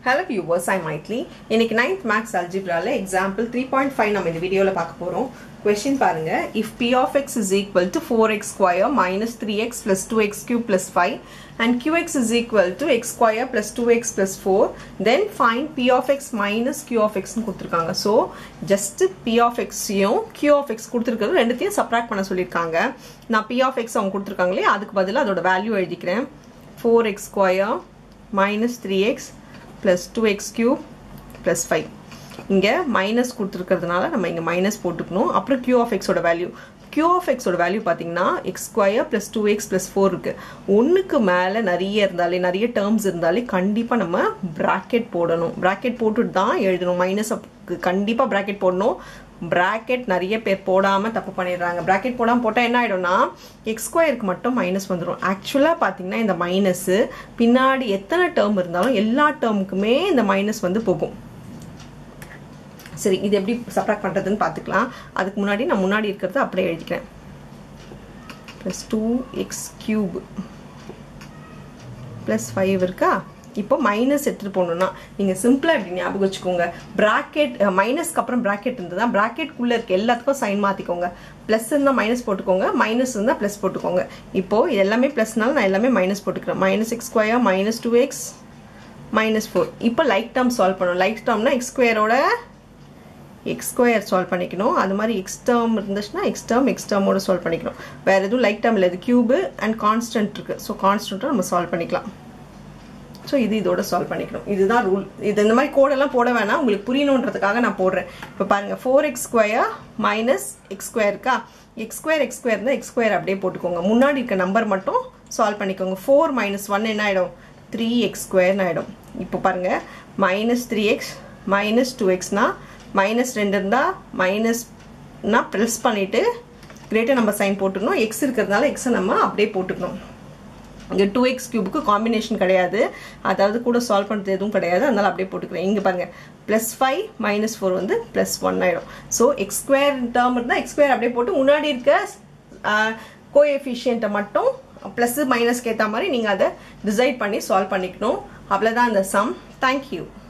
hello viewers ஐ மைட்லி இன்னைக்கு நைன்த் மேக்ஸ் அல்ஜிப்ரால எக்ஸாம்பிள் த்ரீ பாயிண்ட் ஃபைவ் நம்ம இந்த வீடியோவில் பார்க்க போகிறோம் கொஸ்டின் பாருங்க if p of x is equal to four x square minus three x plus two x cube plus five and q x is equal to x square plus two x plus four then find p of x minus q of எக்ஸ்னு கொடுத்துருக்காங்க so just p of எக்ஸையும் q of x கொடுத்துருக்கிறது ரெண்டுத்தையும் subtract பண்ண சொல்லியிருக்காங்க நான் B of X அவங்க கொடுத்துருக்காங்களே அதுக்கு பதிலாக அதோட வேல்யூ எழுதிக்கிறேன் four x square minus three x plus two x cube plus five இங்கே மைனஸ் கொடுத்துருக்கிறதுனால நம்ம இங்கே மைனஸ் போட்டுக்கணும் அப்புறம் கியூ ஆஃப் எக்ஸோட வேல்யூ கியூ ஆஃப் எக்ஸோட வேல்யூ பார்த்தீங்கன்னா x square plus two x plus four இருக்குது ஒன்றுக்கு மேலே நிறைய இருந்தாலே நிறைய டேர்ம்ஸ் இருந்தாலே கண்டிப்பாக நம்ம ப்ராக்கெட் போடணும் ப்ராக்கெட் போட்டுட்டு தான் எழுதணும் மைனஸ் கண்டிப்பாக ப்ராக்கெட் போடணும் ப்ராக்கெட் நிறைய பேர் போடாமல் தப்பு பண்ணிடுறாங்க ப்ராக்கெட் போடாமல் போட்டால் என்ன ஆகிடும்னா எக்ஸ் ஸ்கொயருக்கு மட்டும் மைனஸ் வந்துடும் ஆக்சுவலாக பார்த்தீங்கன்னா இந்த மைனஸு பின்னாடி எத்தனை டேர்ம் இருந்தாலும் எல்லா டேர்முக்குமே இந்த மைனஸ் வந்து போகும் சரி இது எப்படி சப்ராக்ட் பண்ணுறதுன்னு பார்த்துக்கலாம் அதுக்கு முன்னாடி நான் முன்னாடி இருக்கிறத அப்படியே எழுதிக்கிறேன் plus two x cube plus five இருக்கா இப்போ மைனஸ் எடுத்துகிட்டு போகணுன்னா நீங்கள் சிம்பிளாக இப்படி ஞாபகம் வச்சுக்கோங்க ப்ராக்கெட் மைனஸ்க்கு அப்புறம் ப்ராக்கெட் இருந்ததுன்னா ப்ராக்கெட்குள்ளே இருக்க எல்லாத்துக்கும் சைன் மாற்றிக்கோங்க ப்ளஸ் இருந்தால் மைனஸ் போட்டுக்கோங்க மைனஸ் இருந்தால் ப்ளஸ் போட்டுக்கோங்க இப்போது இது எல்லாமே ப்ளஸ்னால நான் எல்லாமே மைனஸ் போட்டுக்கிறேன் minus x square minus two x minus four இப்போ லைக் டேர்ம் சால்வ் பண்ணணும் லைக் டேர்ம்னா எக்ஸ் ஸ்கொயரோட எக்ஸ் ஸ்கொயர் சால்வ் பண்ணிக்கணும் அது மாதிரி எக்ஸ் டேர்ம் இருந்துச்சுன்னா எக்ஸ் டேர்ம் எக்ஸ் டேர்மோட சால்வ் பண்ணிக்கணும் வேறு எதுவும் லைக் டேர்ம் இல்லை இது கியூபு அண்ட் கான்ஸ்டன்ட் இருக்குது ஸோ கான்ஸ்டன்ட்டை நம்ம சால்வ் பண்ணிக்கலாம் ஸோ இது இதோட சால்வ் பண்ணிக்கணும் இதுதான் ரூல் இது இந்த மாதிரி கோடெல்லாம் போட வேணாம் உங்களுக்கு புரியணுன்றதுக்காக நான் போடுறேன் இப்போ பாருங்கள் four x square minus x square இருக்கா எக்ஸ் ஸ்கொயர் எக்ஸ் ஸ்கொயர் இருந்தால் எக்ஸ் ஸ்கொயர் அப்படியே போட்டுக்கோங்க முன்னாடி இருக்க நம்பர் மட்டும் சால்வ் பண்ணிக்கோங்க ஃபோர் மைனஸ் ஒன் என்ன ஆகிடும் த்ரீ எக்ஸ் ஸ்கொயர்னு ஆகிடும் இப்போ பாருங்கள் minus three x minus two எக்ஸ்னால் மைனஸ் ரெண்டு இருந்தால் மைனஸ்னா ப்ரெஸ் பண்ணிவிட்டு கிரேட்டர் நம்ம சைன் போட்டுக்கணும் எக்ஸ் இருக்கிறதுனால எக்ஸை நம்ம அப்படியே போட்டுக்கணும் இங்கே டூ எக்ஸ் கியூபுக்கு காம்பினேஷன் கிடையாது அதாவது கூட சால்வ் பண்ணுறது எதுவும் கிடையாது அதனால் அப்படியே போட்டுக்கிறேன் இங்கே பாருங்கள் ப்ளஸ் ஃபைவ் மைனஸ் ஃபோர் வந்து ப்ளஸ் ஒன் ஆகிடும் ஸோ எக்ஸ் ஸ்கொயர் டேர்ம் இருந்தால் எக்ஸ் ஸ்கொயர் அப்படியே போட்டு முன்னாடி இருக்க கோஎஃபிஷியண்ட்டை மட்டும் ப்ளஸ் மைனஸ்க்கு ஏற்ற மாதிரி நீங்கள் அதை டிசைட் பண்ணி சால்வ் பண்ணிக்கணும் அவ்வளோதான் இந்த சம் தேங்க்யூ